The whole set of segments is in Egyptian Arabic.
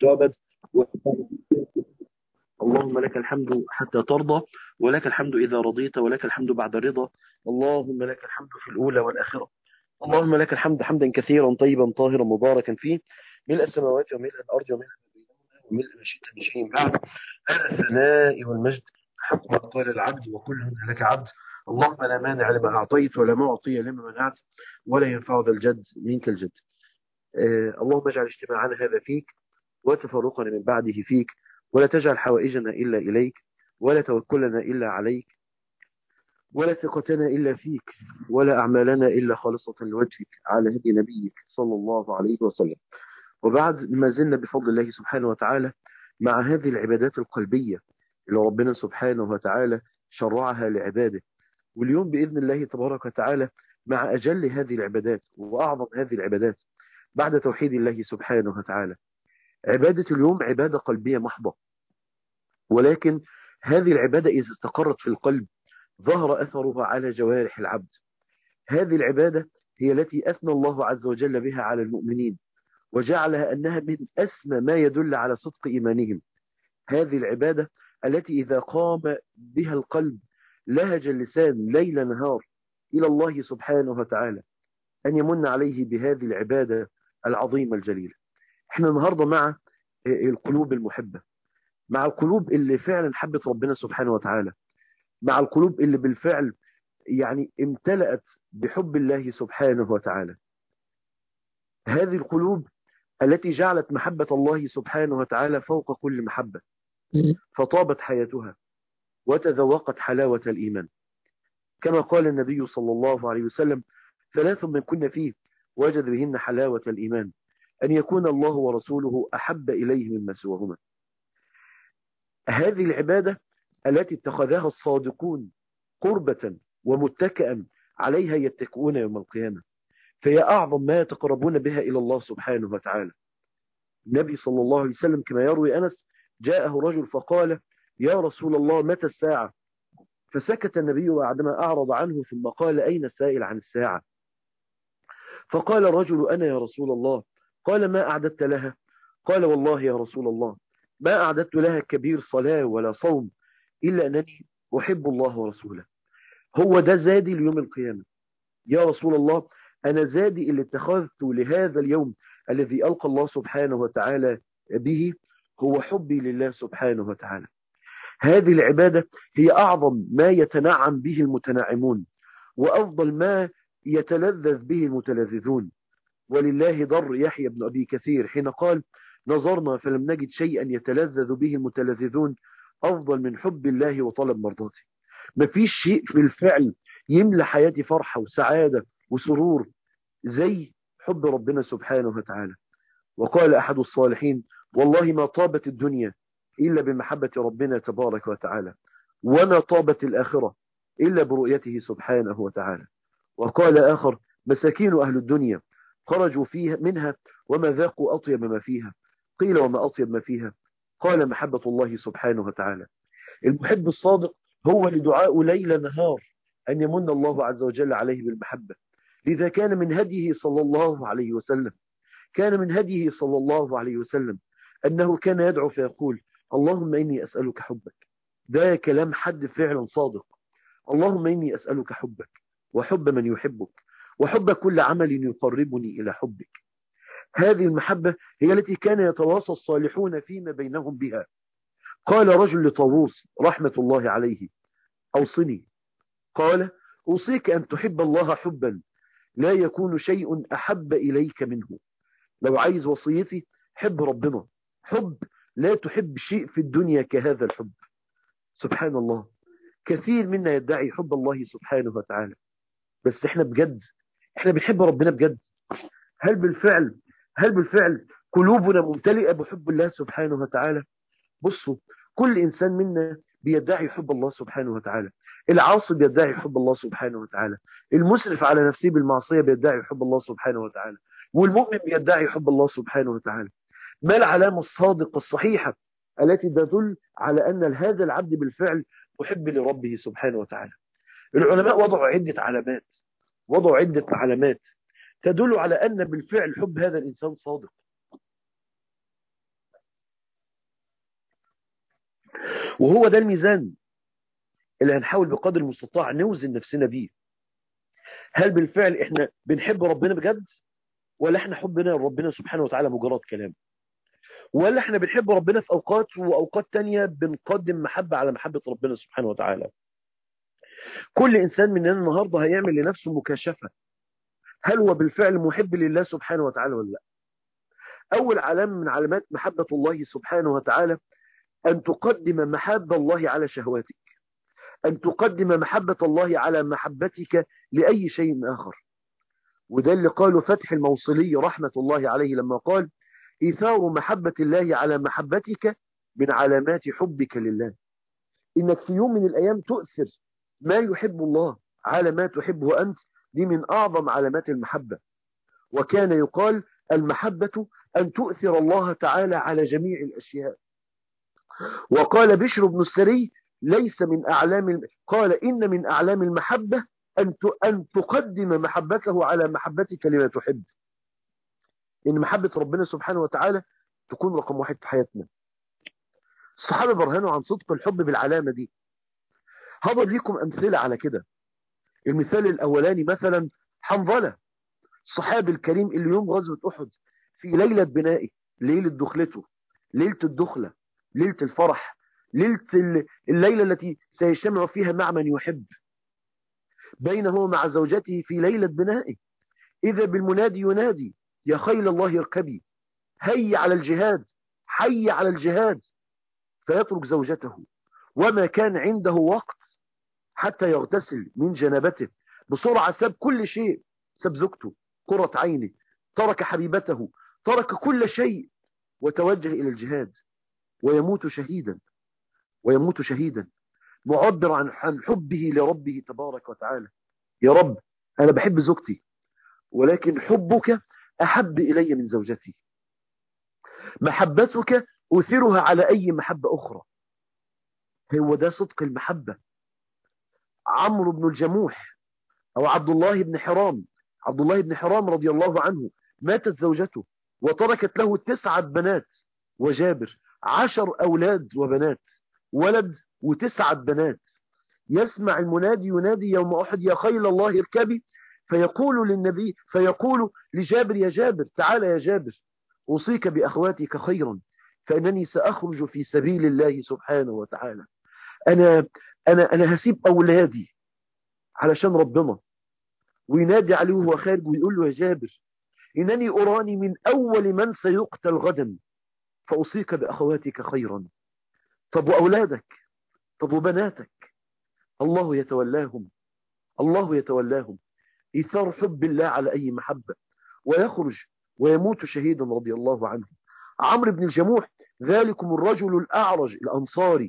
وأبد اللهم لك الحمد حتى ترضى ولك الحمد إذا رضيت ولك الحمد بعد الرضا اللهم لك الحمد في الأولى والآخرة اللهم لك الحمد حمدا كثيرا طيبا طاهرا مباركا فيه ملء السماوات وملء الأرض وملء وملء ما شئت من شيء بعد هذا الثناء والمجد حق ما قال العبد وكلنا لك عبد اللهم لا مانع لما أعطيت ولا معطي لما منعت ولا ينفع ذا الجد منك الجد آه اللهم اجعل اجتماعنا هذا فيك وتفرقنا من بعده فيك ولا تجعل حوائجنا إلا إليك ولا توكلنا إلا عليك ولا ثقتنا إلا فيك ولا أعمالنا إلا خالصة لوجهك على هدي نبيك صلى الله عليه وسلم وبعد ما زلنا بفضل الله سبحانه وتعالى مع هذه العبادات القلبية اللي ربنا سبحانه وتعالى شرعها لعباده واليوم بإذن الله تبارك وتعالى مع أجل هذه العبادات وأعظم هذه العبادات بعد توحيد الله سبحانه وتعالى عبادة اليوم عبادة قلبية محضة ولكن هذه العبادة إذا استقرت في القلب ظهر أثرها على جوارح العبد هذه العبادة هي التي أثنى الله عز وجل بها على المؤمنين وجعلها أنها من أسمى ما يدل على صدق إيمانهم هذه العبادة التي إذا قام بها القلب لهج اللسان ليل نهار إلى الله سبحانه وتعالى أن يمن عليه بهذه العبادة العظيمة الجليلة احنا النهاردة مع القلوب المحبة مع القلوب اللي فعلا حبت ربنا سبحانه وتعالى مع القلوب اللي بالفعل يعني امتلأت بحب الله سبحانه وتعالى هذه القلوب التي جعلت محبة الله سبحانه وتعالى فوق كل محبة فطابت حياتها وتذوقت حلاوة الإيمان كما قال النبي صلى الله عليه وسلم ثلاث من كنا فيه وجد بهن حلاوة الإيمان أن يكون الله ورسوله أحب إليه مما سواهما هذه العبادة التي اتخذها الصادقون قربة ومتكئا عليها يتكئون يوم القيامة فهي أعظم ما يتقربون بها إلى الله سبحانه وتعالى النبي صلى الله عليه وسلم كما يروي أنس جاءه رجل فقال يا رسول الله متى الساعة فسكت النبي بعدما أعرض عنه ثم قال أين السائل عن الساعة فقال الرجل أنا يا رسول الله قال ما أعددت لها قال والله يا رسول الله ما أعددت لها كبير صلاة ولا صوم إلا أنني أحب الله ورسوله هو ده زادي ليوم القيامة يا رسول الله أنا زادي اللي اتخذته لهذا اليوم الذي ألقى الله سبحانه وتعالى به هو حبي لله سبحانه وتعالى هذه العبادة هي أعظم ما يتنعم به المتنعمون وأفضل ما يتلذذ به المتلذذون ولله ضر يحيى بن أبي كثير حين قال نظرنا فلم نجد شيئا يتلذذ به المتلذذون أفضل من حب الله وطلب مرضاته مفيش شيء في الفعل يملى حياتي فرحة وسعادة وسرور زي حب ربنا سبحانه وتعالى وقال أحد الصالحين والله ما طابت الدنيا إلا بمحبة ربنا تبارك وتعالى وما طابت الآخرة إلا برؤيته سبحانه وتعالى وقال آخر مساكين أهل الدنيا خرجوا فيها منها وما ذاقوا أطيب ما فيها قيل وما أطيب ما فيها قال محبة الله سبحانه وتعالى المحب الصادق هو لدعاء ليل نهار أن يمن الله عز وجل عليه بالمحبة لذا كان من هديه صلى الله عليه وسلم كان من هديه صلى الله عليه وسلم أنه كان يدعو فيقول اللهم إني أسألك حبك ده كلام حد فعلا صادق اللهم إني أسألك حبك وحب من يحبك وحب كل عمل يقربني إلى حبك هذه المحبة هي التي كان يتواصى الصالحون فيما بينهم بها قال رجل لطاووس رحمة الله عليه أوصني قال أوصيك أن تحب الله حبا لا يكون شيء أحب إليك منه لو عايز وصيتي حب ربنا حب لا تحب شيء في الدنيا كهذا الحب سبحان الله كثير منا يدعي حب الله سبحانه وتعالى بس احنا بجد احنا بنحب ربنا بجد هل بالفعل هل بالفعل قلوبنا ممتلئة بحب الله سبحانه وتعالى بصوا كل إنسان منا بيدعي حب الله سبحانه وتعالى العاصي بيدعي حب الله سبحانه وتعالى المسرف على نفسه بالمعصية بيدعي حب الله سبحانه وتعالى والمؤمن بيدعي حب الله سبحانه وتعالى ما العلامة الصادقة الصحيحة التي تدل على أن هذا العبد بالفعل محب لربه سبحانه وتعالى العلماء وضعوا عدة علامات وضعوا عدة علامات تدل على أن بالفعل حب هذا الإنسان صادق وهو ده الميزان اللي هنحاول بقدر المستطاع نوزن نفسنا بيه هل بالفعل احنا بنحب ربنا بجد ولا احنا حبنا لربنا سبحانه وتعالى مجرد كلام ولا احنا بنحب ربنا في اوقات واوقات تانية بنقدم محبة على محبة ربنا سبحانه وتعالى كل انسان مننا النهاردة هيعمل لنفسه مكاشفة هل هو بالفعل محب لله سبحانه وتعالى ولا لا اول علامة من علامات محبة الله سبحانه وتعالى ان تقدم محبة الله على شهواتك أن تقدم محبة الله على محبتك لأي شيء آخر وده اللي قاله فتح الموصلي رحمة الله عليه لما قال إيثار محبة الله على محبتك من علامات حبك لله إنك في يوم من الأيام تؤثر ما يحب الله على ما تحبه أنت دي من أعظم علامات المحبة وكان يقال المحبة أن تؤثر الله تعالى على جميع الأشياء وقال بشر بن السري ليس من أعلام قال إن من أعلام المحبة أن أن تقدم محبته على محبتك لما تحب إن محبة ربنا سبحانه وتعالى تكون رقم واحد في حياتنا الصحابة برهنوا عن صدق الحب بالعلامة دي هضرب لكم أمثلة على كده المثال الأولاني مثلا حنظلة الصحابي الكريم اللي يوم غزوة أحد في ليلة بنائه ليلة دخلته ليلة الدخلة ليلة الفرح ليلة الليلة التي سيجتمع فيها مع من يحب بينه مع زوجته في ليلة بنائه إذا بالمنادي ينادي يا خيل الله اركبي هيا على الجهاد حي على الجهاد فيترك زوجته وما كان عنده وقت حتى يغتسل من جنابته بسرعة ساب كل شيء ساب زوجته قرة عينه ترك حبيبته ترك كل شيء وتوجه إلى الجهاد ويموت شهيدا ويموت شهيدا معبر عن عن حبه لربه تبارك وتعالى يا رب أنا بحب زوجتي ولكن حبك أحب إلي من زوجتي محبتك أثرها على أي محبة أخرى هو ده صدق المحبة عمرو بن الجموح أو عبد الله بن حرام عبد الله بن حرام رضي الله عنه ماتت زوجته وتركت له تسعة بنات وجابر عشر أولاد وبنات ولد وتسعة بنات يسمع المنادي ينادي يوم أحد يا خيل الله اركبي فيقول للنبي فيقول لجابر يا جابر تعال يا جابر أوصيك بأخواتك خيرا فإنني سأخرج في سبيل الله سبحانه وتعالى أنا, أنا, أنا هسيب أولادي علشان ربنا وينادي عليه وهو خارج ويقول له يا جابر إنني أراني من أول من سيقتل غدا فأوصيك بأخواتك خيرا طب وأولادك طب وبناتك الله يتولاهم الله يتولاهم إيثار حب الله على أي محبة ويخرج ويموت شهيدا رضي الله عنه عمرو بن الجموح ذلكم الرجل الأعرج الأنصاري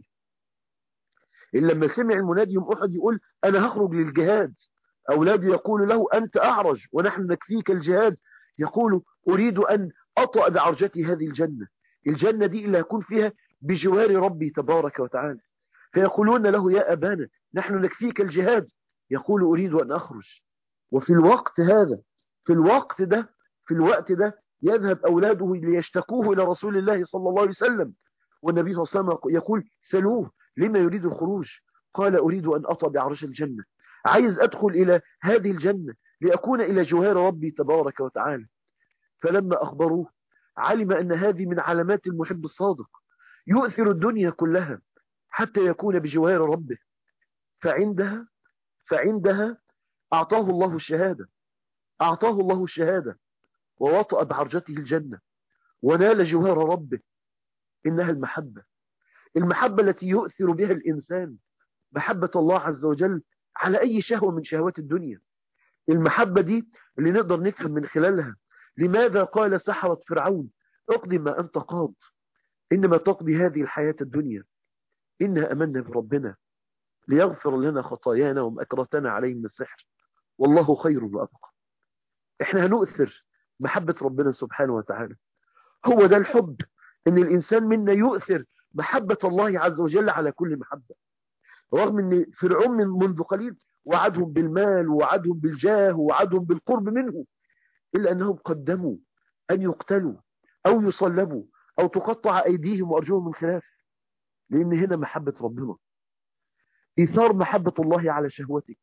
اللي لما سمع المنادي يوم أحد يقول أنا هخرج للجهاد أولاده يقول له أنت أعرج ونحن نكفيك الجهاد يقول أريد أن أطأ بعرجتي هذه الجنة الجنة دي اللي هكون فيها بجوار ربي تبارك وتعالى فيقولون له يا أبانا نحن نكفيك الجهاد يقول أريد أن أخرج وفي الوقت هذا في الوقت ده في الوقت ده يذهب أولاده ليشتكوه إلى رسول الله صلى الله عليه وسلم والنبي صلى الله عليه وسلم يقول سلوه لما يريد الخروج قال أريد أن أطأ بعرش الجنة عايز أدخل إلى هذه الجنة لأكون إلى جوار ربي تبارك وتعالى فلما أخبروه علم أن هذه من علامات المحب الصادق يؤثر الدنيا كلها حتى يكون بجوار ربه فعندها فعندها أعطاه الله الشهادة أعطاه الله الشهادة ووطأ بعرجته الجنة ونال جوار ربه إنها المحبة المحبة التي يؤثر بها الإنسان محبة الله عز وجل على أي شهوة من شهوات الدنيا المحبة دي اللي نقدر نفهم من خلالها لماذا قال سحرة فرعون اقضي ما أنت قاض إنما تقضي هذه الحياة الدنيا إنها أمنا بربنا ليغفر لنا خطايانا ومأكرتنا عليه من السحر والله خير وأبقى إحنا هنؤثر محبة ربنا سبحانه وتعالى هو ده الحب إن الإنسان منا يؤثر محبة الله عز وجل على كل محبة رغم أن فرعون من منذ قليل وعدهم بالمال ووعدهم بالجاه ووعدهم بالقرب منه إلا أنهم قدموا أن يقتلوا أو يصلبوا أو تقطع أيديهم وأرجلهم من خلاف لأن هنا محبة ربنا إيثار محبة الله على شهوتك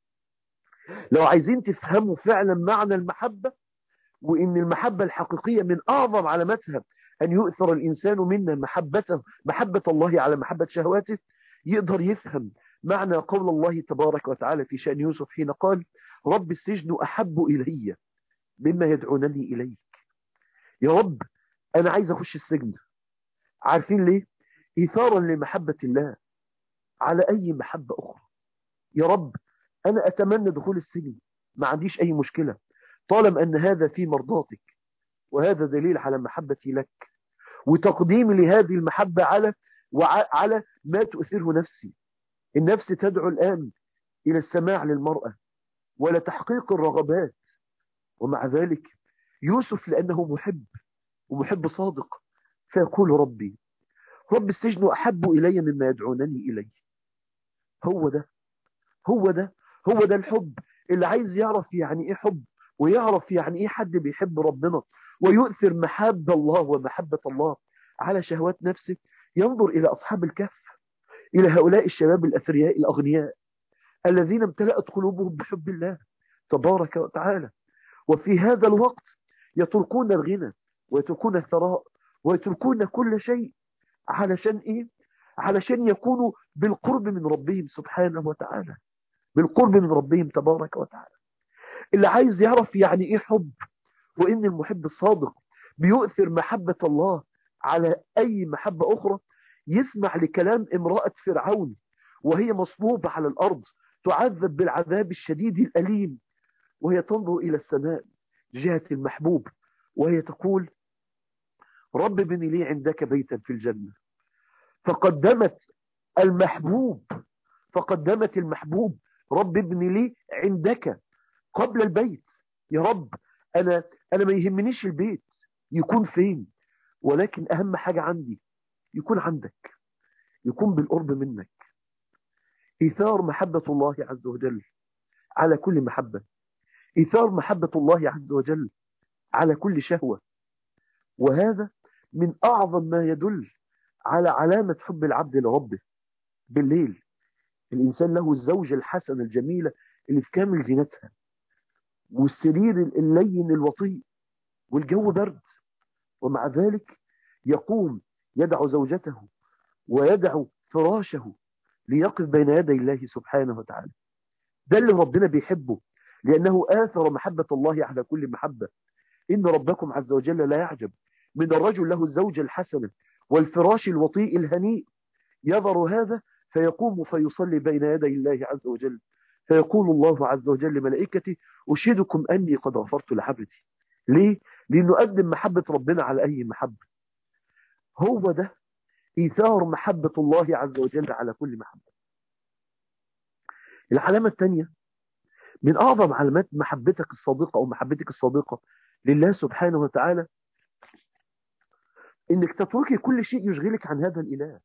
لو عايزين تفهموا فعلا معنى المحبة وإن المحبة الحقيقية من أعظم علاماتها أن يؤثر الإنسان منا محبته محبة الله على محبة شهواته يقدر يفهم معنى قول الله تبارك وتعالى في شأن يوسف حين قال رب السجن أحب إلي مما يدعونني إليك يا رب أنا عايز أخش السجن عارفين ليه إيثارا لمحبة الله على أي محبة أخرى يا رب أنا أتمنى دخول السجن ما عنديش أي مشكلة طالما أن هذا في مرضاتك وهذا دليل على محبتي لك وتقديمي لهذه المحبة على وعلى ما تؤثره نفسي النفس تدعو الآن إلى السماع للمرأة ولا تحقيق الرغبات ومع ذلك يوسف لأنه محب ومحب صادق فيقول ربي رب السجن أحب إلي مما يدعونني إليه هو ده هو ده هو ده الحب اللي عايز يعرف يعني إيه حب ويعرف يعني إيه حد بيحب ربنا ويؤثر محبة الله ومحبة الله على شهوات نفسه ينظر إلى أصحاب الكهف إلى هؤلاء الشباب الأثرياء الأغنياء الذين امتلأت قلوبهم بحب الله تبارك وتعالى وفي هذا الوقت يتركون الغنى ويتركون الثراء ويتركون كل شيء علشان إيه؟ علشان يكونوا بالقرب من ربهم سبحانه وتعالى بالقرب من ربهم تبارك وتعالى اللي عايز يعرف يعني إيه حب وإن المحب الصادق بيؤثر محبة الله على أي محبة أخرى يسمع لكلام امرأة فرعون وهي مصلوبة على الأرض تعذب بالعذاب الشديد الأليم وهي تنظر إلى السماء جهة المحبوب وهي تقول رب بني لي عندك بيتا في الجنة فقدمت المحبوب فقدمت المحبوب رب ابني لي عندك قبل البيت يا رب أنا, أنا ما يهمنيش البيت يكون فين ولكن أهم حاجة عندي يكون عندك يكون بالقرب منك إيثار محبة الله عز وجل على كل محبة إيثار محبة الله عز وجل على كل شهوة وهذا من أعظم ما يدل على علامة حب العبد لربه بالليل الإنسان له الزوجة الحسنة الجميلة اللي في كامل زينتها والسرير اللين الوطيء والجو برد ومع ذلك يقوم يدع زوجته ويدع فراشه ليقف بين يدي الله سبحانه وتعالى ده اللي ربنا بيحبه لأنه آثر محبة الله على كل محبة إن ربكم عز وجل لا يعجب من الرجل له الزوجة الحسنة والفراش الوطيء الهنيء يظهر هذا فيقوم فيصلي بين يدي الله عز وجل فيقول الله عز وجل لملائكته أشهدكم أني قد غفرت لعبدي ليه؟ لأنه قدم محبة ربنا على أي محبة هو ده إيثار محبة الله عز وجل على كل محبة العلامة الثانية من أعظم علامات محبتك الصادقة أو محبتك الصادقة لله سبحانه وتعالى إنك تتركي كل شيء يشغلك عن هذا الإله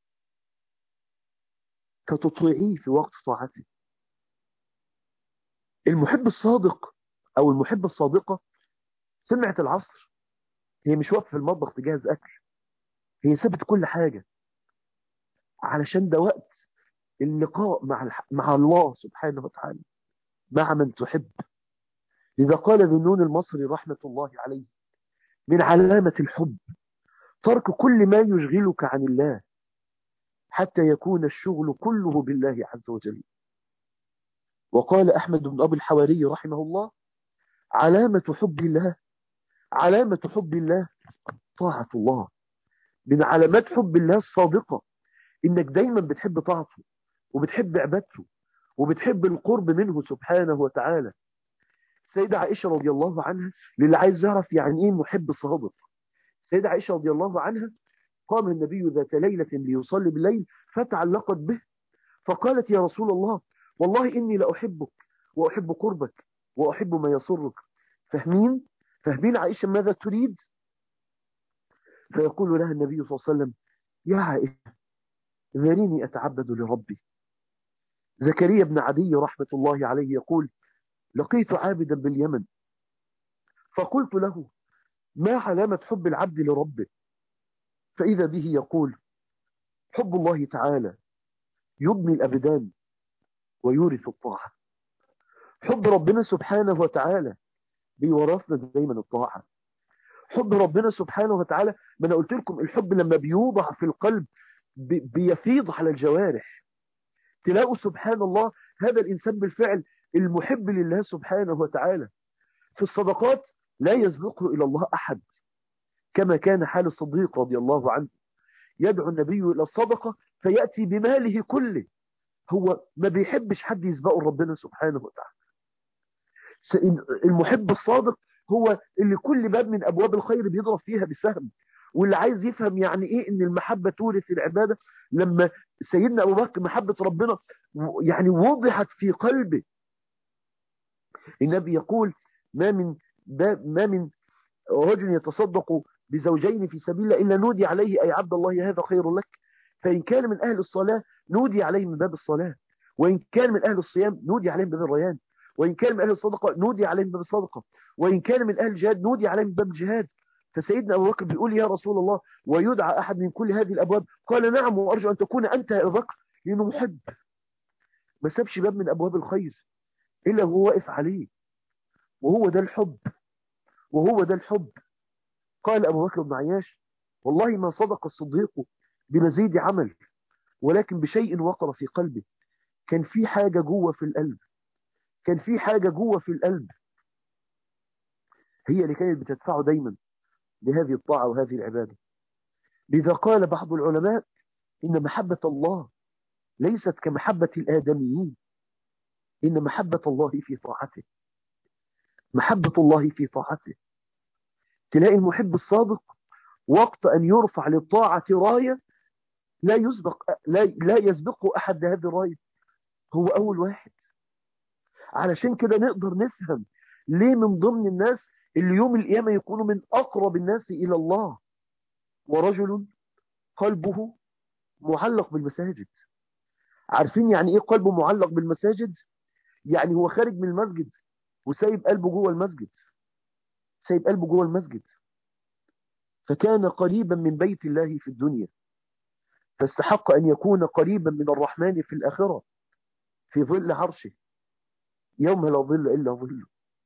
فتطيعيه في وقت طاعته المحب الصادق أو المحبة الصادقة سمعت العصر هي مش واقفة في المطبخ تجهز أكل هي سابت كل حاجة علشان ده وقت اللقاء مع الح... مع الله سبحانه وتعالى مع من تحب إذا قال ذنون المصري رحمة الله عليه من علامة الحب ترك كل ما يشغلك عن الله حتى يكون الشغل كله بالله عز وجل وقال أحمد بن أبي الحواري رحمه الله علامة حب الله علامة حب الله طاعة الله من علامات حب الله الصادقة إنك دايما بتحب طاعته وبتحب عبادته وبتحب القرب منه سبحانه وتعالى السيدة عائشة رضي الله عنها للي عايز يعرف يعني إيه محب صادق السيدة عائشة رضي الله عنها قام النبي ذات ليلة ليصلي بالليل فتعلقت به فقالت يا رسول الله والله إني لأحبك وأحب قربك وأحب ما يسرك فاهمين؟ فاهمين عائشة ماذا تريد؟ فيقول لها النبي صلى الله عليه وسلم يا عائشة ذريني أتعبد لربي زكريا بن عدي رحمة الله عليه يقول لقيت عابدا باليمن فقلت له ما علامة حب العبد لربه فإذا به يقول حب الله تعالى يبني الأبدان ويورث الطاعة حب ربنا سبحانه وتعالى بيورثنا دايما الطاعة حب ربنا سبحانه وتعالى ما انا قلت لكم الحب لما بيوضع في القلب بيفيض على الجوارح تلاقوا سبحان الله هذا الإنسان بالفعل المحب لله سبحانه وتعالى في الصدقات لا يسبقه إلى الله أحد كما كان حال الصديق رضي الله عنه يدعو النبي إلى الصدقة فيأتي بماله كله هو ما بيحبش حد يسبقه ربنا سبحانه وتعالى المحب الصادق هو اللي كل باب من أبواب الخير بيضرب فيها بسهم واللي عايز يفهم يعني ايه ان المحبة تورث العبادة لما سيدنا ابو بكر محبة ربنا يعني وضحت في قلبه النبي يقول ما من ما من رجل يتصدق بزوجين في سبيل الله إلا نودي عليه أي عبد الله هذا خير لك فإن كان من أهل الصلاة نودي عليه من باب الصلاة وإن كان من أهل الصيام نودي عليه من باب الريان وإن كان من أهل الصدقة نودي عليه من باب الصدقة وإن كان من أهل الجهاد نودي عليه من باب الجهاد فسيدنا أبو بكر بيقول يا رسول الله ويدعى أحد من كل هذه الأبواب قال نعم وأرجو أن تكون أنت يا أبو بكر لأنه محب ما سابش باب من أبواب الخير إلا هو واقف عليه وهو ده الحب وهو ده الحب قال أبو بكر بن عياش والله ما صدق الصديق بمزيد عمل ولكن بشيء وقر في قلبه كان في حاجة جوه في القلب كان في حاجة جوه في القلب هي اللي كانت بتدفعه دايما لهذه الطاعة وهذه العبادة لذا قال بعض العلماء إن محبة الله ليست كمحبة الآدميين إن محبة الله في طاعته محبة الله في طاعته تلاقي المحب الصادق وقت أن يرفع للطاعة راية لا يسبق لا, لا يسبقه أحد هذه الراية هو أول واحد علشان كده نقدر نفهم ليه من ضمن الناس اللي يوم القيامة يكونوا من أقرب الناس إلى الله ورجل قلبه معلق بالمساجد عارفين يعني إيه قلبه معلق بالمساجد يعني هو خارج من المسجد وسايب قلبه جوه المسجد سايب قلبه جوه المسجد فكان قريبا من بيت الله في الدنيا فاستحق أن يكون قريبا من الرحمن في الآخرة في ظل عرشه يوم لا ظل إلا ظله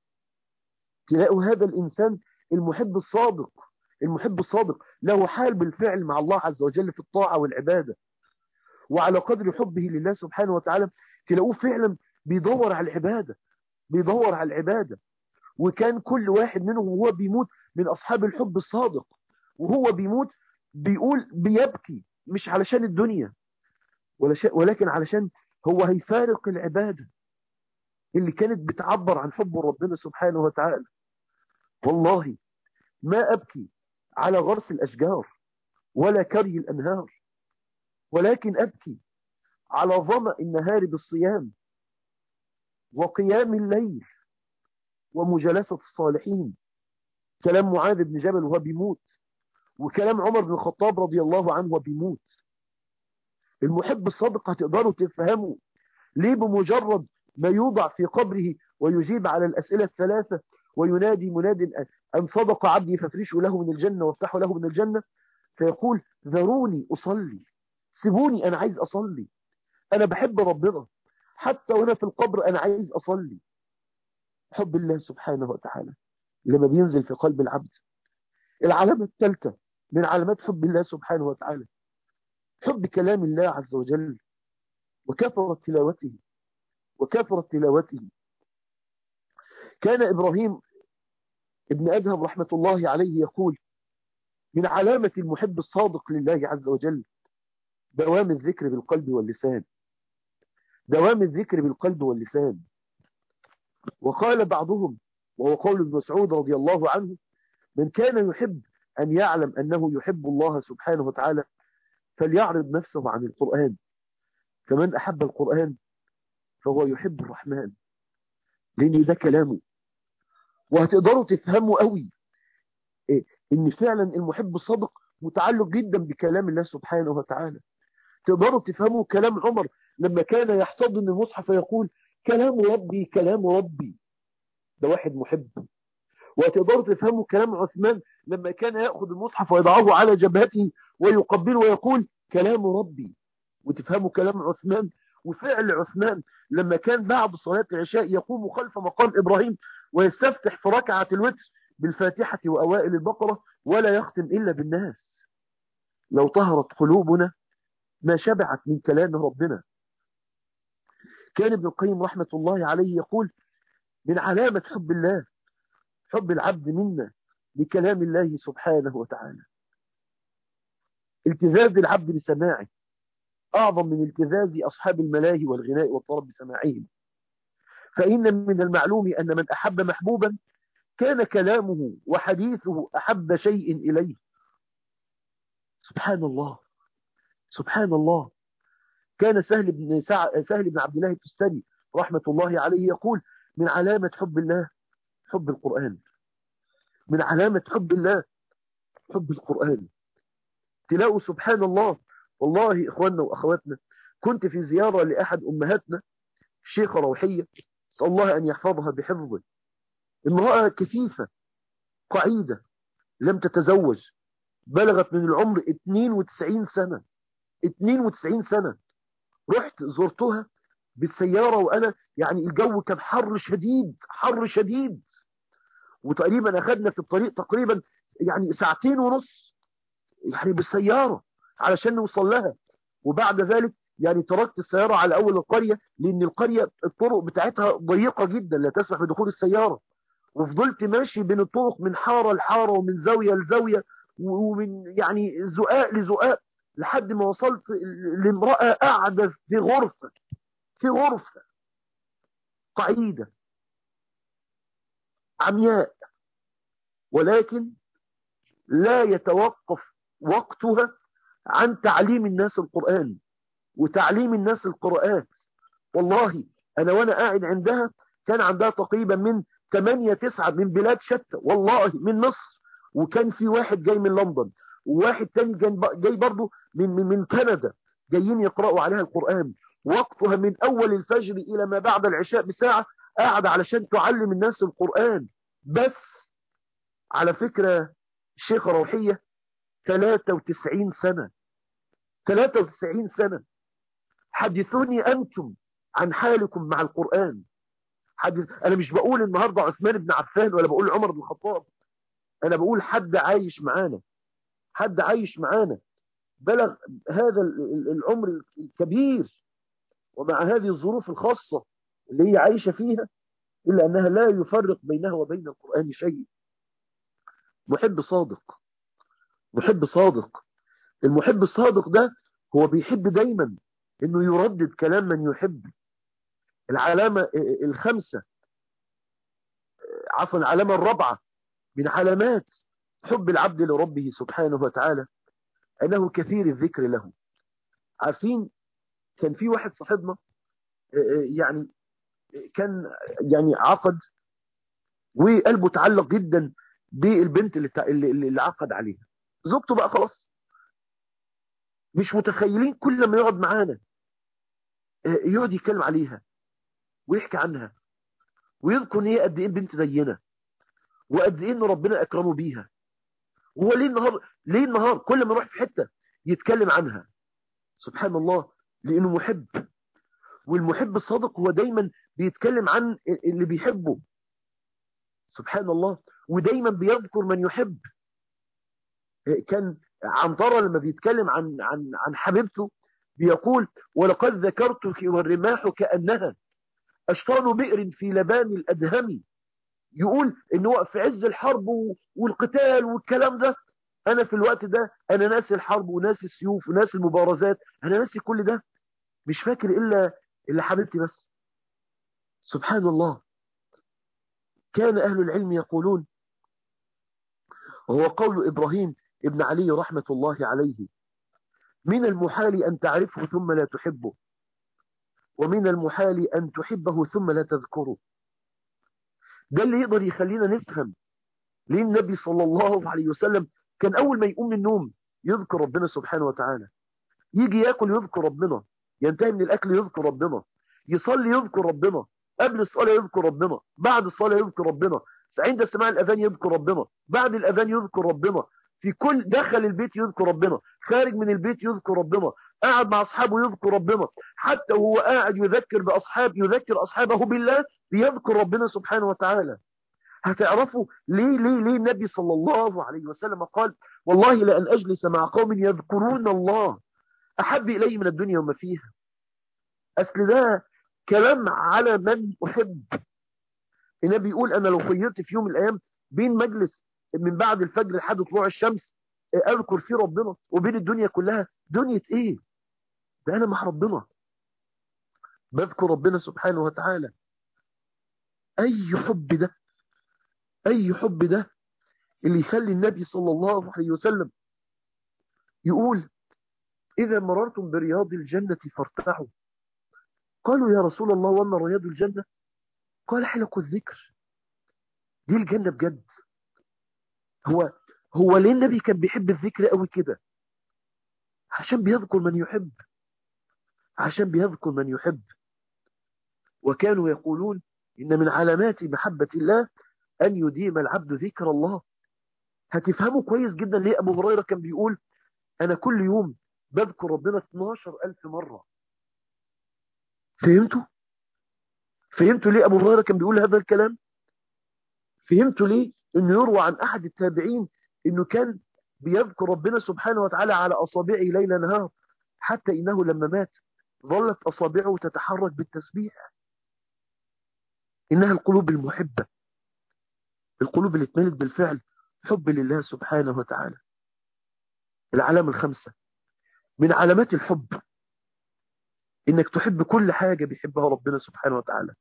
تلاقوا هذا الإنسان المحب الصادق المحب الصادق له حال بالفعل مع الله عز وجل في الطاعة والعبادة وعلى قدر حبه لله سبحانه وتعالى تلاقوه فعلا بيدور على العبادة بيدور على العبادة وكان كل واحد منهم وهو بيموت من أصحاب الحب الصادق وهو بيموت بيقول بيبكي مش علشان الدنيا ولكن علشان هو هيفارق العبادة اللي كانت بتعبر عن حب ربنا سبحانه وتعالى والله ما أبكي على غرس الأشجار ولا كري الأنهار ولكن أبكي على ظمأ النهار بالصيام وقيام الليل ومجالسة الصالحين كلام معاذ بن جبل وهو بيموت وكلام عمر بن الخطاب رضي الله عنه وهو بيموت المحب الصادق هتقدروا تفهموا ليه بمجرد ما يوضع في قبره ويجيب على الأسئلة الثلاثة وينادي مناد أن صدق عبدي فافرشوا له من الجنة وافتحوا له من الجنة فيقول ذروني أصلي سيبوني أنا عايز أصلي أنا بحب ربنا حتى وأنا في القبر أنا عايز أصلي حب الله سبحانه وتعالى لما بينزل في قلب العبد العلامة الثالثة من علامات حب الله سبحانه وتعالى حب كلام الله عز وجل وكثرة تلاوته وكثرة تلاوته كان إبراهيم ابن أدهم رحمة الله عليه يقول من علامة المحب الصادق لله عز وجل دوام الذكر بالقلب واللسان دوام الذكر بالقلب واللسان وقال بعضهم وهو قول ابن مسعود رضي الله عنه من كان يحب أن يعلم أنه يحب الله سبحانه وتعالى فليعرض نفسه عن القرآن فمن أحب القرآن فهو يحب الرحمن لأن ده كلامه وهتقدروا تفهموا قوي إيه ان فعلا المحب الصادق متعلق جدا بكلام الله سبحانه وتعالى تقدروا تفهموا كلام عمر لما كان يحتضن المصحف ويقول كلام ربي كلام ربي ده واحد محب وتقدروا تفهموا كلام عثمان لما كان يأخذ المصحف ويضعه على جبهته ويقبله ويقول كلام ربي وتفهموا كلام عثمان وفعل عثمان لما كان بعد صلاة العشاء يقوم خلف مقام إبراهيم ويستفتح في ركعة الوتر بالفاتحة وأوائل البقرة ولا يختم إلا بالناس لو طهرت قلوبنا ما شبعت من كلام ربنا كان ابن القيم رحمة الله عليه يقول من علامة حب الله حب العبد منا لكلام الله سبحانه وتعالى التزاز العبد بسماعه أعظم من التزاز أصحاب الملاهي والغناء والطرب بسماعهم فإن من المعلوم أن من أحب محبوبا كان كلامه وحديثه أحب شيء إليه سبحان الله سبحان الله كان سهل بن سع... سهل بن عبد الله التستري رحمة الله عليه يقول من علامة حب الله حب القرآن من علامة حب الله حب القرآن تلاقوا سبحان الله والله إخواننا وأخواتنا كنت في زيارة لأحد أمهاتنا الشيخة روحية أسأل الله أن يحفظها بحفظه امرأة كثيفة قعيدة لم تتزوج بلغت من العمر 92 سنة 92 سنة رحت زرتها بالسيارة وأنا يعني الجو كان حر شديد حر شديد وتقريبا أخذنا في الطريق تقريبا يعني ساعتين ونص يعني بالسيارة علشان نوصل لها وبعد ذلك يعني تركت السيارة على أول القرية لأن القرية الطرق بتاعتها ضيقة جدا لا تسمح بدخول السيارة وفضلت ماشي بين الطرق من حارة لحارة ومن زاوية لزاوية ومن يعني زقاق لزقاق لحد ما وصلت لامرأة قاعدة في غرفة في غرفة قعيدة عمياء ولكن لا يتوقف وقتها عن تعليم الناس القرآن وتعليم الناس القراءات والله أنا وأنا قاعد عندها كان عندها تقريبا من 8 9 من بلاد شتى والله من مصر وكان في واحد جاي من لندن وواحد تاني جاي برضه من, من, من كندا جايين يقرأوا عليها القرآن وقتها من أول الفجر إلى ما بعد العشاء بساعة قاعد علشان تعلم الناس القرآن بس على فكرة الشيخة روحية 93 سنة 93 سنة حدثوني أنتم عن حالكم مع القرآن حدث أنا مش بقول النهاردة عثمان بن عفان ولا بقول عمر بن الخطاب أنا بقول حد عايش معانا حد عايش معانا بلغ هذا العمر الكبير ومع هذه الظروف الخاصة اللي هي عايشة فيها إلا أنها لا يفرق بينها وبين القرآن شيء محب صادق محب صادق المحب الصادق ده هو بيحب دايما انه يردد كلام من يحب العلامة الخمسة عفوا العلامة الرابعة من علامات حب العبد لربه سبحانه وتعالى أنه كثير الذكر له عارفين كان في واحد صاحبنا يعني كان يعني عقد وقلبه تعلق جدا بالبنت اللي, اللي عقد عليها زوجته بقى خلاص مش متخيلين كل ما يقعد معانا يقعد يتكلم عليها ويحكي عنها ويذكر ان هي قد ايه بنت زينا وقد ايه ان ربنا اكرمه بيها وهو ليه النهار ليه النهار كل ما يروح في حته يتكلم عنها سبحان الله لانه محب والمحب الصادق هو دايما بيتكلم عن اللي بيحبه سبحان الله ودايما بيذكر من يحب كان عنترة لما بيتكلم عن عن عن حبيبته بيقول ولقد ذكرتك والرماح كأنها أشطان بئر في لبان الأدهم يقول إن هو في عز الحرب والقتال والكلام ده أنا في الوقت ده أنا ناسي الحرب وناسي السيوف وناسي المبارزات أنا ناسي كل ده مش فاكر إلا إلا حبيبتي بس سبحان الله كان أهل العلم يقولون وهو قول إبراهيم ابن علي رحمة الله عليه من المحال أن تعرفه ثم لا تحبه ومن المحال أن تحبه ثم لا تذكره ده اللي يقدر يخلينا نفهم ليه النبي صلى الله عليه وسلم كان أول ما يقوم من النوم يذكر ربنا سبحانه وتعالى يجي يأكل يذكر ربنا ينتهي من الأكل يذكر ربنا يصلي يذكر ربنا قبل الصلاة يذكر ربنا بعد الصلاة يذكر ربنا عند سماع الأذان يذكر ربنا بعد الأذان يذكر ربنا في كل دخل البيت يذكر ربنا خارج من البيت يذكر ربنا قاعد مع أصحابه يذكر ربنا حتى وهو قاعد يذكر بأصحاب يذكر أصحابه بالله بيذكر ربنا سبحانه وتعالى هتعرفوا ليه ليه ليه النبي صلى الله عليه وسلم قال والله لأن أجلس مع قوم يذكرون الله أحب إلي من الدنيا وما فيها أصل ده كلام على من أحب النبي يقول أنا لو خيرت في يوم من الأيام بين مجلس من بعد الفجر لحد طلوع الشمس أذكر فيه ربنا وبين الدنيا كلها دنيا إيه ده أنا مع ربنا بذكر ربنا سبحانه وتعالى أي حب ده أي حب ده اللي يخلي النبي صلى الله عليه وسلم يقول إذا مررتم برياض الجنة فارتعوا قالوا يا رسول الله وما رياض الجنة قال حلق الذكر دي الجنة بجد هو هو ليه النبي كان بيحب الذكر قوي كده عشان بيذكر من يحب عشان بيذكر من يحب وكانوا يقولون إن من علامات محبة الله أن يديم العبد ذكر الله هتفهموا كويس جدا ليه أبو هريرة كان بيقول أنا كل يوم بذكر ربنا 12 ألف مرة فهمتوا؟ فهمتوا ليه أبو هريرة كان بيقول هذا الكلام؟ فهمتوا ليه أنه يروى عن أحد التابعين أنه كان بيذكر ربنا سبحانه وتعالى على أصابعه ليل نهار حتى إنه لما مات ظلت أصابعه تتحرك بالتسبيح إنها القلوب المحبة القلوب اللي اتملت بالفعل حب لله سبحانه وتعالى العلامة الخمسة من علامات الحب انك تحب كل حاجة بيحبها ربنا سبحانه وتعالى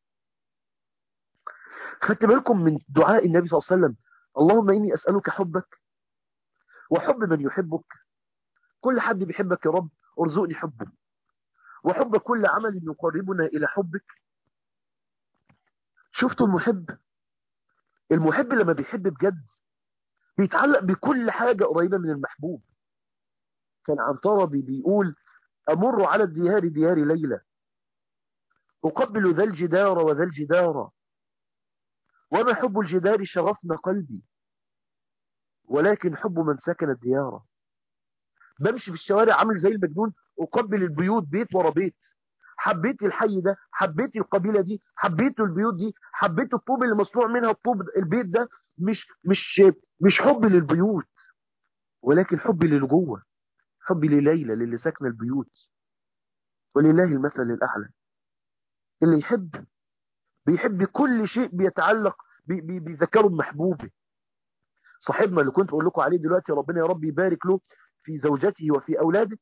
خدت بالكم من دعاء النبي صلى الله عليه وسلم اللهم إني أسألك حبك وحب من يحبك كل حد بيحبك يا رب ارزقني حبه وحب كل عمل يقربنا إلى حبك شفتوا المحب المحب لما بيحب بجد بيتعلق بكل حاجة قريبة من المحبوب كان عنتربي بيقول أمر على الديار ديار ليلى أقبل ذا الجدار وذا الجدار وما حب الجدار شغفنا قلبي ولكن حب من سكن الديار بمشي في الشوارع عامل زي المجنون أقبل البيوت بيت ورا بيت حبيت الحي ده حبيت القبيلة دي حبيت البيوت دي حبيت الطوب اللي مصنوع منها الطوب البيت ده مش مش مش حب للبيوت ولكن حب للي جوه حب لليلى للي ساكنه البيوت ولله المثل الأعلى اللي يحب بيحب كل شيء بيتعلق بي بي بيذكره بمحبوبه صاحبنا اللي كنت بقول لكم عليه دلوقتي ربنا يا رب يبارك له في زوجته وفي أولاده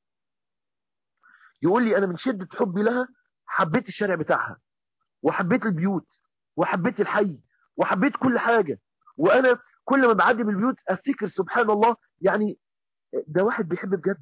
يقول لي أنا من شدة حبي لها حبيت الشارع بتاعها وحبيت البيوت وحبيت الحي وحبيت كل حاجة وأنا كل ما بعدي من البيوت أفتكر سبحان الله يعني ده واحد بيحب بجد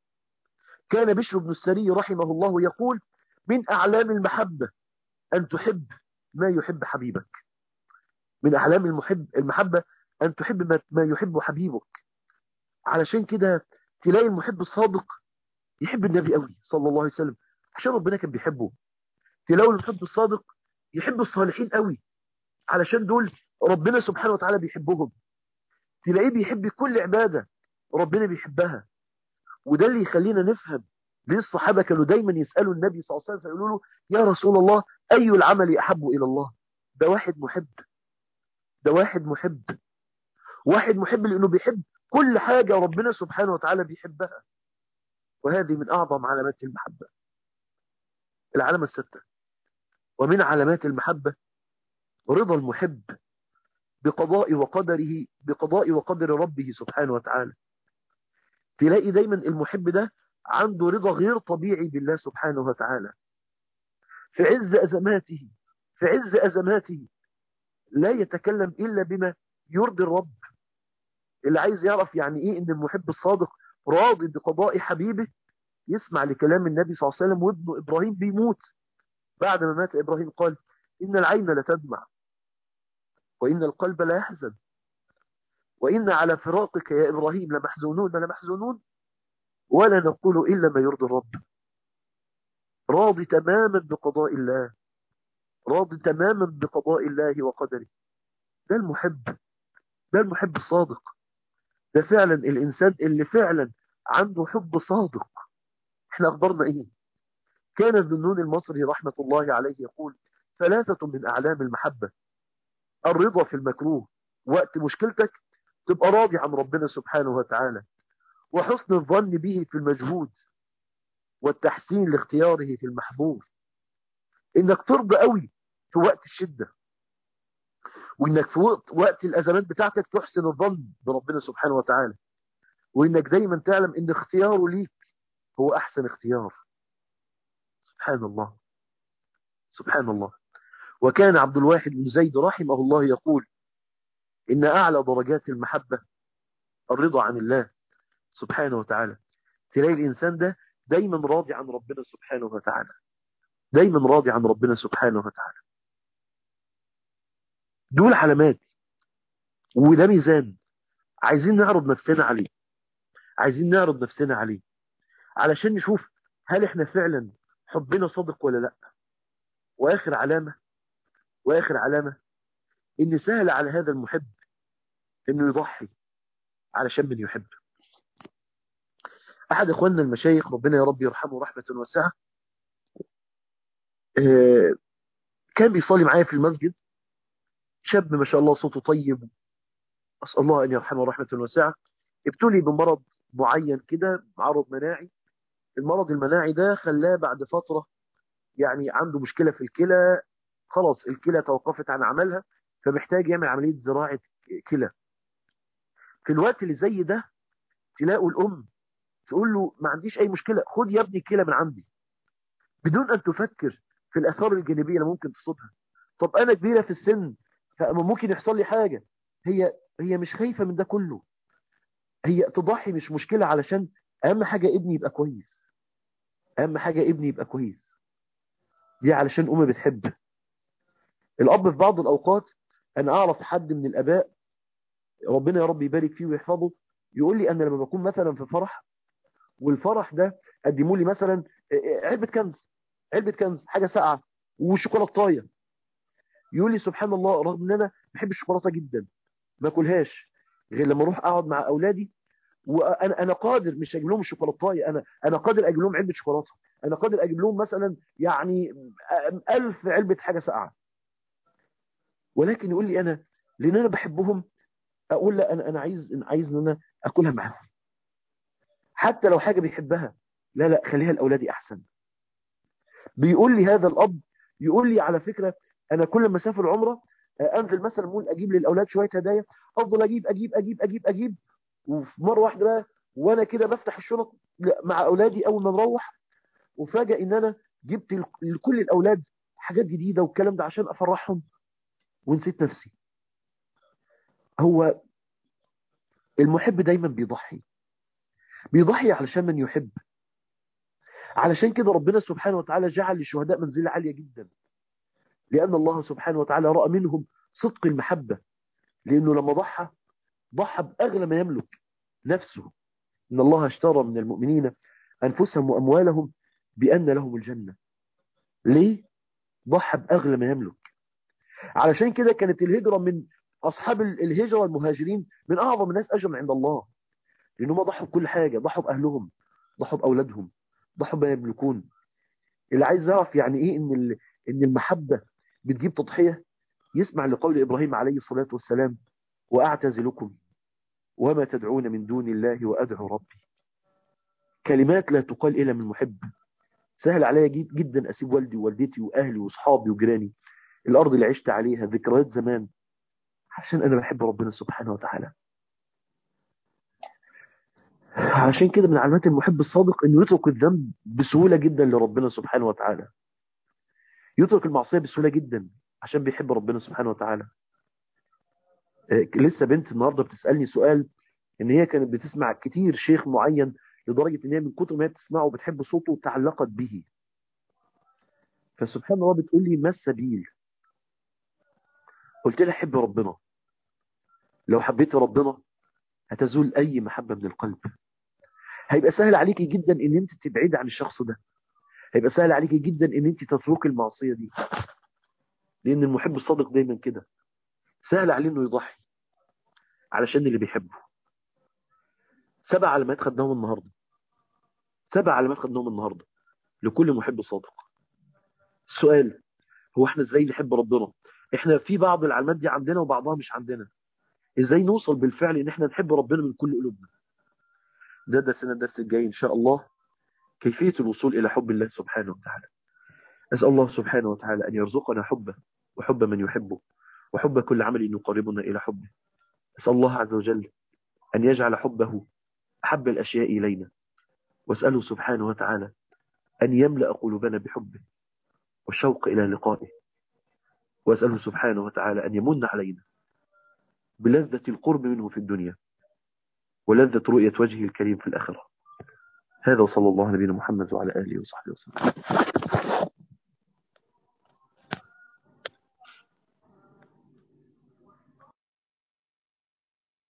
كان بشر بن السري رحمه الله يقول من أعلام المحبة أن تحب ما يحب حبيبك من أعلام المحب المحبة أن تحب ما يحب حبيبك علشان كده تلاقي المحب الصادق يحب النبي قوي صلى الله عليه وسلم عشان ربنا كان بيحبه تلاقوا المحب الصادق يحب الصالحين قوي علشان دول ربنا سبحانه وتعالى بيحبهم تلاقيه بيحب كل عبادة ربنا بيحبها وده اللي يخلينا نفهم ليه الصحابة كانوا دايما يسألوا النبي صلى الله عليه وسلم فيقولوا له يا رسول الله أي العمل أحب إلى الله ده واحد محب ده واحد محب واحد محب لأنه بيحب كل حاجة ربنا سبحانه وتعالى بيحبها وهذه من أعظم علامات المحبة العلامة الستة ومن علامات المحبة رضا المحب بقضاء وقدره بقضاء وقدر ربه سبحانه وتعالى تلاقي دايما المحب ده عنده رضا غير طبيعي بالله سبحانه وتعالى في عز أزماته في عز أزماته لا يتكلم إلا بما يرضي الرب اللي عايز يعرف يعني إيه إن المحب الصادق راضي بقضاء حبيبه يسمع لكلام النبي صلى الله عليه وسلم وابنه إبراهيم بيموت بعد ما مات إبراهيم قال إن العين لتدمع وإن القلب لا يحزن وإن على فراقك يا إبراهيم لمحزونون لمحزونون ولا نقول إلا ما يرضي الرب راضي تماما بقضاء الله راضي تماما بقضاء الله وقدره ده المحب ده المحب الصادق ده فعلا الإنسان اللي فعلا عنده حب صادق احنا أخبرنا إيه كان الذنون المصري رحمة الله عليه يقول ثلاثة من أعلام المحبة الرضا في المكروه وقت مشكلتك تبقى راضي عن ربنا سبحانه وتعالى وحسن الظن به في المجهود والتحسين لاختياره في المحبوب انك ترضى قوي في وقت الشدة وانك في وقت, وقت الازمات بتاعتك تحسن الظن بربنا سبحانه وتعالى وانك دايما تعلم ان اختياره ليك هو احسن اختيار سبحان الله سبحان الله وكان عبد الواحد بن زيد رحمه الله يقول إن أعلى درجات المحبة الرضا عن الله سبحانه وتعالى تلاقي الإنسان ده دايما راضي عن ربنا سبحانه وتعالى دايما راضي عن ربنا سبحانه وتعالى دول علامات وده ميزان عايزين نعرض نفسنا عليه عايزين نعرض نفسنا عليه علشان نشوف هل احنا فعلا حبنا صادق ولا لا واخر علامة واخر علامة ان سهل على هذا المحب انه يضحي علشان من يحب احد اخواننا المشايخ ربنا يا رب يرحمه رحمة واسعة كان بيصلي معايا في المسجد شاب ما شاء الله صوته طيب اسال الله ان يرحمه رحمة واسعة ابتلي بمرض معين كده عرض مناعي المرض المناعي ده خلاه بعد فترة يعني عنده مشكلة في الكلى خلاص الكلى توقفت عن عملها فمحتاج يعمل عملية زراعة كلى في الوقت اللي زي ده تلاقوا الأم تقول له ما عنديش أي مشكلة خد يا ابني كلى من عندي بدون أن تفكر في الآثار الجانبية اللي ممكن تصيبها طب أنا كبيرة في السن فممكن يحصل لي حاجة هي هي مش خايفة من ده كله هي تضحي مش مشكلة علشان أهم حاجة ابني يبقى كويس أهم حاجة ابني يبقى كويس دي علشان أمي بتحب الأب في بعض الأوقات أنا أعرف حد من الأباء ربنا يا رب يبارك فيه ويحفظه يقول لي أنا لما بكون مثلا في فرح والفرح ده قدموا لي مثلا علبة كنز علبة كنز حاجة ساقعة وشوكولاتايه يقول لي سبحان الله رغم ان انا بحب الشوكولاته جدا ما اكلهاش غير لما اروح اقعد مع اولادي وانا انا قادر مش اجيب لهم الشوكولاتايه انا انا قادر اجيب لهم علبه شوكولاته انا قادر اجيب لهم مثلا يعني ألف علبه حاجه ساقعه ولكن يقول لي انا لان انا بحبهم اقول لا انا انا عايز عايز ان انا اكلها معاهم حتى لو حاجه بيحبها لا لا خليها لاولادي احسن بيقول لي هذا الاب يقول لي على فكره انا كل ما اسافر عمره انزل مثلا مول اجيب للاولاد شويه هدايا افضل اجيب اجيب اجيب اجيب اجيب وفي مره واحده بقى وانا كده بفتح الشنط مع اولادي اول ما نروح وفاجئ ان انا جبت لكل الاولاد حاجات جديده والكلام ده عشان افرحهم ونسيت نفسي هو المحب دايما بيضحي بيضحي علشان من يحب علشان كده ربنا سبحانه وتعالى جعل للشهداء منزلة عالية جدا لأن الله سبحانه وتعالى رأى منهم صدق المحبة لأنه لما ضحى ضحى بأغلى ما يملك نفسه إن الله اشترى من المؤمنين أنفسهم وأموالهم بأن لهم الجنة ليه؟ ضحى بأغلى ما يملك علشان كده كانت الهجرة من أصحاب الهجرة المهاجرين من أعظم الناس أجرا عند الله لأنهم ضحوا بكل حاجة ضحوا بأهلهم ضحوا بأولادهم ضحوا بما يملكون اللي عايز يعرف يعني إيه إن إن المحبة بتجيب تضحية يسمع لقول إبراهيم عليه الصلاة والسلام وأعتزلكم وما تدعون من دون الله وأدعو ربي كلمات لا تقال إلا من محب سهل عليا جدا أسيب والدي ووالدتي وأهلي وأصحابي وجيراني الأرض اللي عشت عليها ذكريات زمان عشان أنا بحب ربنا سبحانه وتعالى عشان كده من علامات المحب الصادق انه يترك الذنب بسهولة جدا لربنا سبحانه وتعالى يترك المعصية بسهولة جدا عشان بيحب ربنا سبحانه وتعالى لسه بنت النهاردة بتسألني سؤال ان هي كانت بتسمع كتير شيخ معين لدرجة ان هي من كتر ما هي بتسمعه وبتحب صوته تعلقت به فسبحان الله بتقول لي ما السبيل قلت لها حب ربنا لو حبيت ربنا هتزول اي محبة من القلب هيبقى سهل عليكي جدا ان انت تبعدي عن الشخص ده هيبقى سهل عليكي جدا ان انت تتركي المعصية دي لان المحب الصادق دايما كده سهل عليه انه يضحي علشان اللي بيحبه سبع علامات خدناهم النهاردة سبع علامات خدناهم النهاردة لكل محب صادق السؤال هو احنا ازاي نحب ربنا احنا في بعض العلامات دي عندنا وبعضها مش عندنا ازاي نوصل بالفعل ان احنا نحب ربنا من كل قلوبنا ده درسنا الدرس الجاي ان شاء الله كيفية الوصول الى حب الله سبحانه وتعالى اسال الله سبحانه وتعالى ان يرزقنا حبه وحب من يحبه وحب كل عمل يقربنا الى حبه اسال الله عز وجل ان يجعل حبه احب الاشياء الينا واساله سبحانه وتعالى ان يملا قلوبنا بحبه والشوق الى لقائه واساله سبحانه وتعالى ان يمن علينا بلذة القرب منه في الدنيا ولذة رؤية وجهه الكريم في الآخرة هذا وصلى الله على نبينا محمد وعلى آله وصحبه وسلم